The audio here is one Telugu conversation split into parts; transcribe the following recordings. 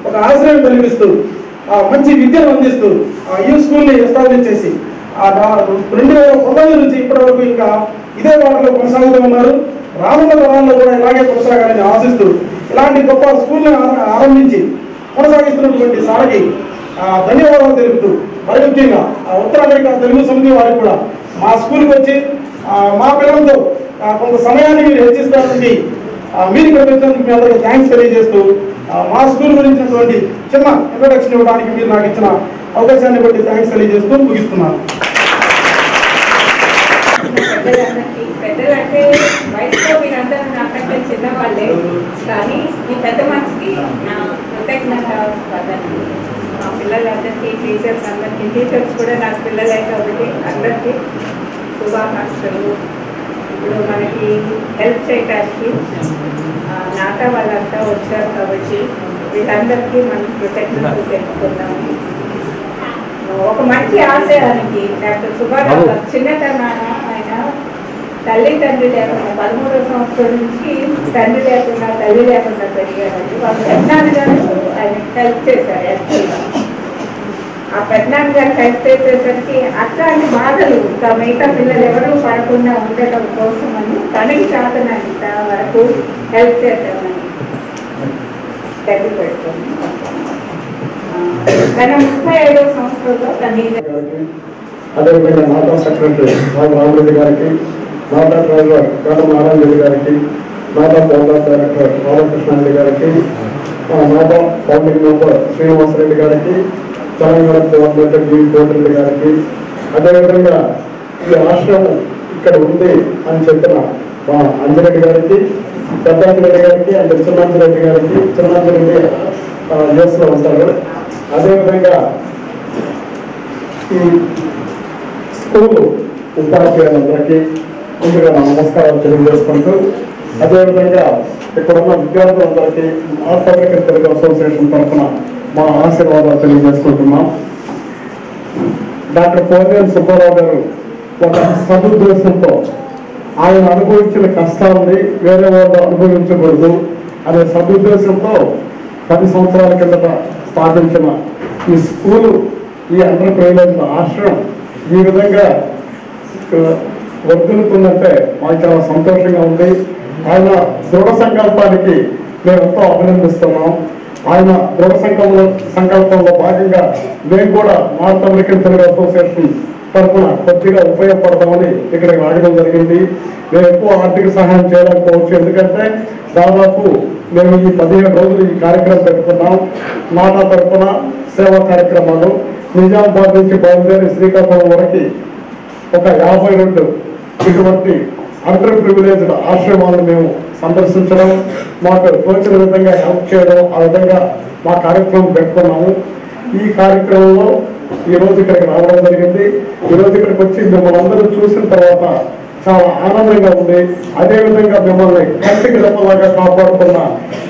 ఒక ఆశ్రయం కలిగిస్తూ ఆ మంచి విద్యను అందిస్తూ ఆ ఈ స్కూల్ని ఎస్టాబ్లిష్ చేసి ఆ నా- రెండు వేల పంతొమ్మిది నుంచి ఇప్పటి వరకు ఇంకా ఇదే వాటిలో కొనసాగుతూ ఉన్నారు రానున్న తరాల్లో కూడా ఇలాగే కొనసాగాలని ఆశిస్తూ ఇలాంటి గొప్ప స్కూల్ని ఆర- ఆరంభించి కొనసాగిస్తున్నటువంటి సార్కి ఆ, ధన్యవాదాలు తెలుపుతూ మరి ముఖ్యంగా ఆ ఉత్తర అమెరికా తెలుగు సమితి వారికి కూడా మా స్కూల్కి వచ్చి ఆ, మా పిల్లలతో ఆ, కొంత సమయాన్ని మీరు హెచ్చిస్తారని ఆ, మీరు ఇక్కడ వచ్చినందుకు మీ అందరికీ థ్యాంక్స్ తెలియజేస్తూ ఆ, మా స్కూల్ గురించినటువంటి చిన్న ఇంట్రొడక్షన్ ఇవ్వడానికి మీరు నాకు ఇచ్చిన అవకాశాన్ని బట్టి థ్యాంక్స్ తెలియజేస్తూ ముగిస్తున్నాను పెద్దలందరికీ పెద్దలు అంటే వయసులో మీరందరూ నాకంటే చిన్నవాళ్ళే కానీ ఈ పెద్ద మనిషికి నా కృతజ్ఞత పదండి మా పిల్లలందరికీ టీచర్స్ అందరికీ టీచర్స్ కూడా నాకు పిల్లలే కాబట్టి అందరికీ శుభాకాంక్షలు ఇప్పుడు మనకి హెల్ప్ చేయడానికి ఆ, నాట వాళ్ళంతా వచ్చారు కాబట్టి వీళ్ళందరికీ మనం కృతజ్ఞతలు తెలుపుకుందాము ఒక మంచి ఆశయానికి డాక్టర్ సుబ్బారావు గారు చిన్నతనాన ఆయన తల్లి తండ్రి లేకుండా పదమూడవ సంవత్సరం నుంచి తండ్రి లేకుండా తల్లి లేకుండా పెరిగారండి వాళ్ళ పెద్దనాన్న గారు ఆయన హెల్ప్ చేశారు యాక్చువల్గా ఆ పెద్దనాన్న గారు హెల్ప్ చేసేసరికి అట్లాంటి బాధలు ఇంకా మిగతా పిల్లలు ఎవరూ పడకుండా ఉండటం కోసం అని తనకి చేతనంత వరకు హెల్ప్ చేశామని తగ్గి పెడుతుంది తన ముప్పై ఐదో సంవత్సరంలో తన గారికి అదేవిధంగా నాటా సెక్రటరీ రావు రామరెడ్డి గారికి నాటా ట్రైనర్ కోట నారాయణ రెడ్డి గారికి నాటా బౌలర్ డైరెక్టర్ రామకృష్ణారెడ్డి గారికి ఆ, నాటా ఫౌండింగ్ మెంబర్ శ్రీనివాసరెడ్డి గారికి తెలంగాణ కోఆర్డినేటర్ జీ కోటిరెడ్డి గారికి అదేవిధంగా ఈ ఆశ్రమం ఇక్కడ ఉంది అని చెప్పిన మా అంజిరెడ్డి గారికి పెద్దాంజిరెడ్డి గారికి అండ్ చిన్నాంజిరెడ్డి గారికి చిన్నాంజిరెడ్డి యుఎస్ లో ఉంటారు అదేవిధంగా ఈ స్కూల్ ఉపాధ్యాయులందరికీ ముందుగా నా నమస్కారాలు తెలియజేసుకుంటూ అదేవిధంగా ఇక్కడ ఉన్న విద్యార్థులందరికీ నార్త్ అమెరికన్ తెలుగు అసోసియేషన్ తరఫున మా ఆశీర్వాదాలు తెలియజేసుకుంటున్నాం డాక్టర్ పోలేరు సుబ్బారావు గారు ఒక సదుద్దేశంతో ఆయన అనుభవించిన కష్టాలని వేరే వాళ్ళు అనుభవించకూడదు అనే సదుద్దేశంతో పది సంవత్సరాల కిందట స్థాపించిన ఈ స్కూలు ఈ అండర్ ప్రివిలేజ్ ఆశ్రమం ఈ విధంగా ఆ, వర్ధిల్లుతుందంటే మాకు చాలా సంతోషంగా ఉంది ఆయన దృఢ సంకల్పానికి మేము ఎంతో అభినందిస్తున్నాం ఆయన దృఢ సంకల్పంలో సంకల్పంలో భాగంగా మేము కూడా నార్త్ అమెరికన్ తెలుగు అసోసియేషన్ తరఫున కొద్దిగా ఉపయోగపడతామని ఇక్కడికి రావడం జరిగింది మేము ఎక్కువ ఆర్థిక సహాయం చేయలేకపోవచ్చు ఎందుకంటే దాదాపు మేము ఈ పదిహేను రోజులు ఈ కార్యక్రమం పెట్టుకున్నాం నాటా తరఫున సేవా కార్యక్రమాలు నిజామాబాద్ నుంచి బయలుదేరి శ్రీకాకుళం వరకు ఒక యాభై రెండు ఇటువంటి అండర్ ప్రివిలేజ్డ్ ఆశ్రమాలను మేము సందర్శించడం మాకు తోచిన విధంగా హెల్ప్ చేయడం ఆ విధంగా మా కార్యక్రమం పెట్టుకున్నాము ఈ కార్యక్రమంలో ఈ రోజు ఇక్కడికి రావడం జరిగింది ఈ రోజు ఇక్కడికి వచ్చి మిమ్మల్ని అందరూ చూసిన తర్వాత చాలా ఆనందంగా ఉంది అదేవిధంగా మిమ్మల్ని కంటికి రెప్పలాగా కాపాడుతున్న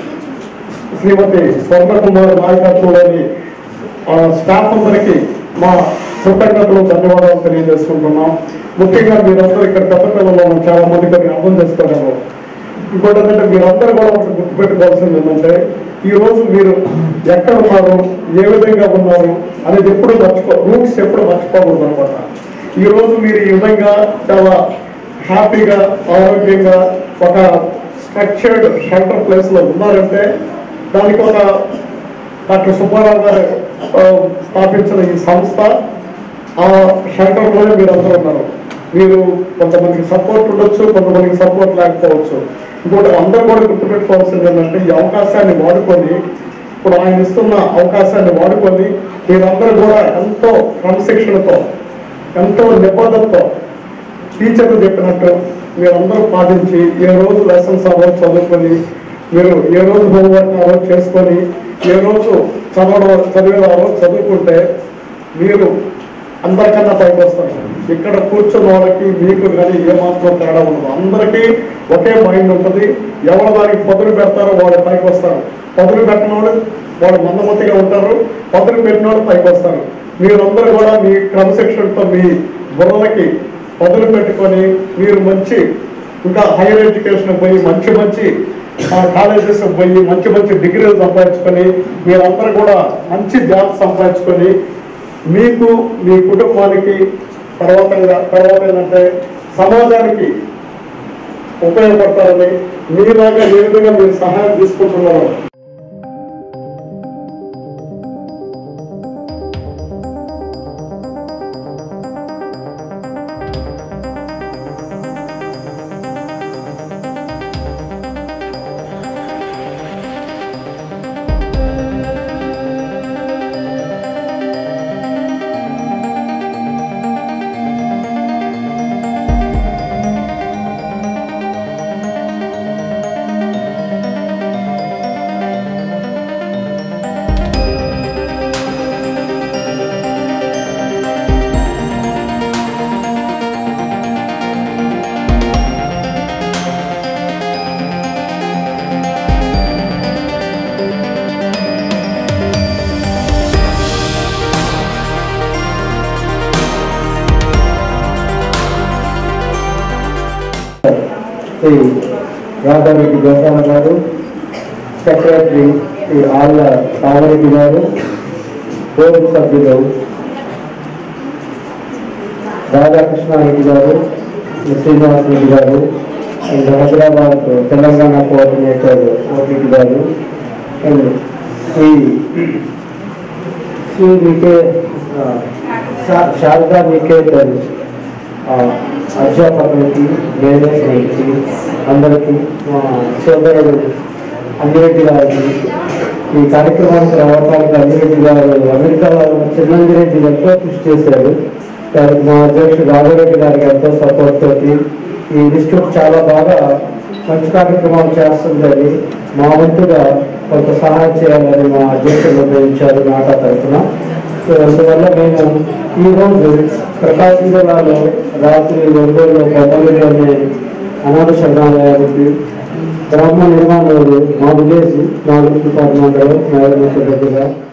శ్రీమతి స్వర్ణకుమార్ నాయకత్వంలోని ఆ, స్టాఫ్ అందరికీ మా కృతజ్ఞతలు ధన్యవాదాలు తెలియజేసుకుంటున్నాం ముఖ్యంగా మీరందరూ ఇక్కడ పెద్ద పిల్లలు చాలా మంది కొన్ని అర్థం చేసుకోగలరు ఇంకోటి ఏంటంటే మీరందరూ కూడా ఒకటి గుర్తుపెట్టుకోవాల్సింది ఏంటంటే ఈ రోజు మీరు ఎక్కడ ఉన్నారు ఏ విధంగా ఉన్నారు అనేది ఎప్పుడు మర్చిపో రూట్స్ ఎప్పుడు మర్చిపోకూడదు అనమాట ఈ రోజు మీరు ఈ విధంగా చాలా హ్యాపీగా ఆరోగ్యంగా ఒక స్ట్రక్చర్డ్ షెల్టర్ ప్లేస్ లో ఉన్నారంటే దానికి ఒక డాక్టర్ సుబ్బారావు గారు ఆ, స్థాపించిన ఈ సంస్థ ఆ షెల్టర్లోనే మీరు అందరూ ఉన్నారు మీరు కొంతమందికి సపోర్ట్ ఉండొచ్చు కొంతమందికి సపోర్ట్ లేకపోవచ్చు ఇంకోటి అందరూ కూడా గుర్తుపెట్టుకోవాల్సింది ఏంటంటే ఈ అవకాశాన్ని వాడుకొని ఇప్పుడు ఆయన ఇస్తున్న అవకాశాన్ని వాడుకొని మీరందరూ కూడా ఎంతో క్రమశిక్షణతో ఎంతో నిబద్ధతతో టీచర్లు చెప్పినట్టు మీరందరూ పాటించి ఏ రోజు లెసన్స్ ఆ రోజు చదువుకొని మీరు ఏ రోజు హోంవర్క్ ఆ రోజు చేసుకొని ఏ రోజు చదవడం చదివే ఆ రోజు చదువుకుంటే మీరు అందరికన్నా పైకి వస్తారు ఇక్కడ కూర్చున్న వాళ్ళకి మీకు కానీ ఏమాత్రం తేడా ఉండదు అందరికీ ఒకే మైండ్ ఉంటుంది ఎవరు దానికి పదులు పెడతారో వాళ్ళు పైకి వస్తారు పదులు పెట్టిన వాళ్ళు వాళ్ళు మందమతిగా ఉంటారు పదులు పెట్టిన వాళ్ళు పైకి వస్తారు మీరందరూ కూడా మీ క్రమశిక్షణతో మీ బుర్రలకి పదులు పెట్టుకొని మీరు మంచి ఇంకా హైయర్ ఎడ్యుకేషన్ పోయి మంచి మంచి కాలేజెస్ పోయి మంచి మంచి డిగ్రీలు సంపాదించుకొని మీరందరూ కూడా మంచి జాబ్ సంపాదించుకొని మీకు మీ కుటుంబానికి తర్వాతంగా తర్వాత ఏంటంటే సమాజానికి ఉపయోగపడతారని మీలాగా ఏ విధంగా మీరు సహాయం తీసుకుంటున్నారు శ్రీ రాధారెడ్డి గోపాల గారు సెక్రటరీ శ్రీ ఆళ్ళ రామరెడ్డి గారు బోర్డు సభ్యులు రాధాకృష్ణారెడ్డి గారు శ్రీ శ్రీనివాస్ రెడ్డి గారు and Hyderabad Telangana coordinator OTT గారు అండ్ శ్రీ శ్రీ వికే ఆ, శా- శారదా నికేతన్ ఆ, అధ్యాపకులకి మేనేజ్మెంట్కి అందరికీ మా సోదరుడు అంగిరెడ్డి గారికి ఈ కార్యక్రమానికి రావడానికి అంగిరెడ్డి గారు అమెరికాలో చిన్నంగిరెడ్డి ఎంతో కృషి చేశారు దానికి మా అధ్యక్షుడు రాఘరెడ్డి గారికి ఎంతో సపోర్ట్ తోటి ఈ ఇన్స్టిట్యూట్ చాలా బాగా మంచి కార్యక్రమాలు చేస్తుందని మా వంతుగా కొంత సహాయం చేయాలని మా అధ్యక్షుడు నిర్ణయించారు నాటా తరఫున సో అందువల్ల మేము ఈ రోజు ప్రకాశం జిల్లాలో రాత్రి ఒంగోలు బొమ్మలు అనే అనాథ శరణాలయానికి బ్రాహ్మణ నిర్మాణాలు మా విలేజ్ మా గురించి మండలం మా దగ్గర